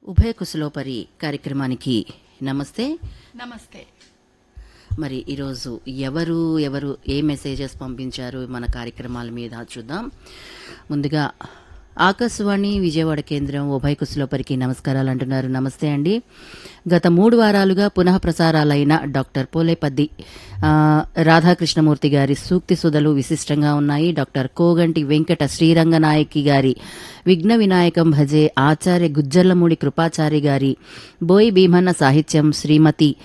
ఉభయ కుశలోపరి కార్యక్రమానికి నమస్తే నమస్తే మరి ఈరోజు ఎవరు ఎవరు ఏ మెసేజెస్ పంపించారు మన కార్యక్రమాల మీద చూద్దాం ముందుగా ఆకాశవాణి విజయవాడ కేంద్రం ఉభయ కుశలోపరికి నమస్కారాలు అంటున్నారు నమస్తే అండి గత మూడు వారాలుగా పునః ప్రసారాలైన డాక్టర్ పోలేపద్ది ఆ, రాధాకృష్ణమూర్తి గారి సూక్తి సుధలు విశిష్టంగా ఉన్నాయి డాక్టర్ కోగంటి వెంకట శ్రీరంగనాయకి గారి విఘ్న వినాయకం భజే ఆచార్య గుజ్జర్లమూడి కృపాచారి గారి బోయి భీమన్న సాహిత్యం శ్రీమతి